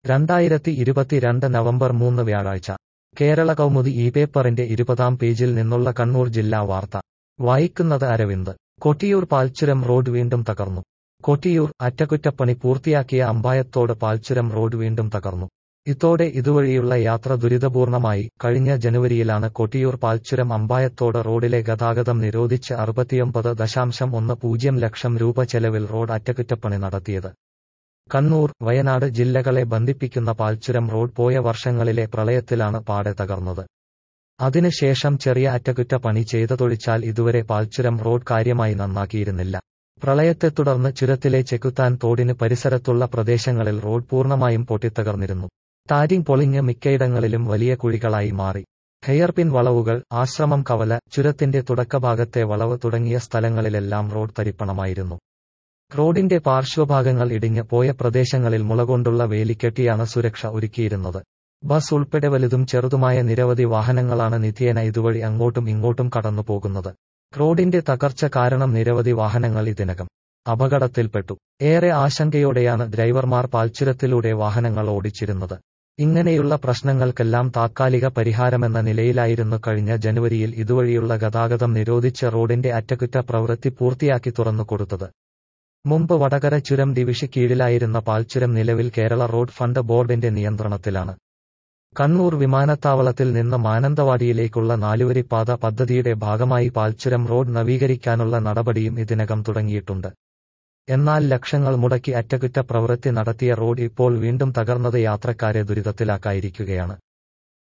രണ്ടായിരത്തി ഇരുപത്തിരണ്ട് നവംബർ മൂന്ന് വ്യാഴാഴ്ച കേരള കൗമുദി ഈ പേപ്പറിന്റെ ഇരുപതാം പേജിൽ നിന്നുള്ള കണ്ണൂർ ജില്ലാ വാർത്ത വായിക്കുന്നത് അരവിന്ദ് കൊട്ടിയൂർ പാൽച്ചുരം റോഡ് വീണ്ടും തകർന്നു കൊട്ടിയൂർ അറ്റകുറ്റപ്പണി പൂർത്തിയാക്കിയ അമ്പായത്തോട് പാൽച്ചുരം റോഡ് വീണ്ടും തകർന്നു ഇതോടെ ഇതുവഴിയുള്ള യാത്ര ദുരിതപൂർണമായി കഴിഞ്ഞ ജനുവരിയിലാണ് കൊട്ടിയൂർ പാൽച്ചുരം അമ്പായത്തോട് റോഡിലെ ഗതാഗതം നിരോധിച്ച് അറുപത്തിയൊമ്പത് ദശാംശം ഒന്ന് പൂജ്യം ലക്ഷം രൂപ ചെലവിൽ റോഡ് അറ്റകുറ്റപ്പണി നടത്തിയത് കണ്ണൂർ വയനാട് ജില്ലകളെ ബന്ധിപ്പിക്കുന്ന പാൽച്ചുരം റോഡ് പോയ വർഷങ്ങളിലെ പ്രളയത്തിലാണ് പാടെ തകർന്നത് അതിനുശേഷം ചെറിയ അറ്റകുറ്റപ്പണി ചെയ്തതൊഴിച്ചാൽ ഇതുവരെ പാൽച്ചുരം റോഡ് കാര്യമായി നന്നാക്കിയിരുന്നില്ല പ്രളയത്തെ തുടർന്ന് ചുരത്തിലെ ചെക്കുത്താൻ തോടിന് പരിസരത്തുള്ള പ്രദേശങ്ങളിൽ റോഡ് പൂർണ്ണമായും പൊട്ടിത്തകർന്നിരുന്നു ടാരിങ് പൊളിഞ്ഞ് മിക്കയിടങ്ങളിലും വലിയ കുഴികളായി മാറി ഹെയർപിൻ വളവുകൾ ആശ്രമം കവല ചുരത്തിന്റെ തുടക്കഭാഗത്തെ വളവ് തുടങ്ങിയ സ്ഥലങ്ങളിലെല്ലാം റോഡ് തരിപ്പണമായിരുന്നു റോഡിന്റെ പാർശ്വഭാഗങ്ങൾ ഇടിഞ്ഞ് പോയ പ്രദേശങ്ങളിൽ മുളകൊണ്ടുള്ള വേലിക്കെട്ടിയാണ് സുരക്ഷ ഒരുക്കിയിരുന്നത് ബസ് ഉൾപ്പെടെ വലുതും ചെറുതുമായ നിരവധി വാഹനങ്ങളാണ് നിത്യേന ഇതുവഴി അങ്ങോട്ടും ഇങ്ങോട്ടും കടന്നു പോകുന്നത് റോഡിന്റെ തകർച്ച കാരണം നിരവധി വാഹനങ്ങൾ ഇതിനകം അപകടത്തിൽപ്പെട്ടു ഏറെ ആശങ്കയോടെയാണ് ഡ്രൈവർമാർ പാൽച്ചുരത്തിലൂടെ വാഹനങ്ങൾ ഓടിച്ചിരുന്നത് ഇങ്ങനെയുള്ള പ്രശ്നങ്ങൾക്കെല്ലാം താത്കാലിക പരിഹാരമെന്ന നിലയിലായിരുന്നു കഴിഞ്ഞ ജനുവരിയിൽ ഇതുവഴിയുള്ള ഗതാഗതം നിരോധിച്ച് റോഡിന്റെ അറ്റകുറ്റ പ്രവൃത്തി പൂർത്തിയാക്കി തുറന്നുകൊടുത്തത് മുമ്പ് വടകര ചുരം ഡിവിഷ കീഴിലായിരുന്ന പാൽച്ചുരം നിലവിൽ കേരള റോഡ് ഫണ്ട് ബോർഡിന്റെ നിയന്ത്രണത്തിലാണ് കണ്ണൂർ വിമാനത്താവളത്തിൽ നിന്ന് മാനന്തവാടിയിലേക്കുള്ള നാലുവരിപ്പാത പദ്ധതിയുടെ ഭാഗമായി പാൽച്ചുരം റോഡ് നവീകരിക്കാനുള്ള നടപടിയും ഇതിനകം തുടങ്ങിയിട്ടുണ്ട് എന്നാൽ ലക്ഷങ്ങൾ മുടക്കി അറ്റകുറ്റ പ്രവൃത്തി നടത്തിയ റോഡ് ഇപ്പോൾ വീണ്ടും തകർന്നത് യാത്രക്കാരെ ദുരിതത്തിലാക്കായിരിക്കുകയാണ്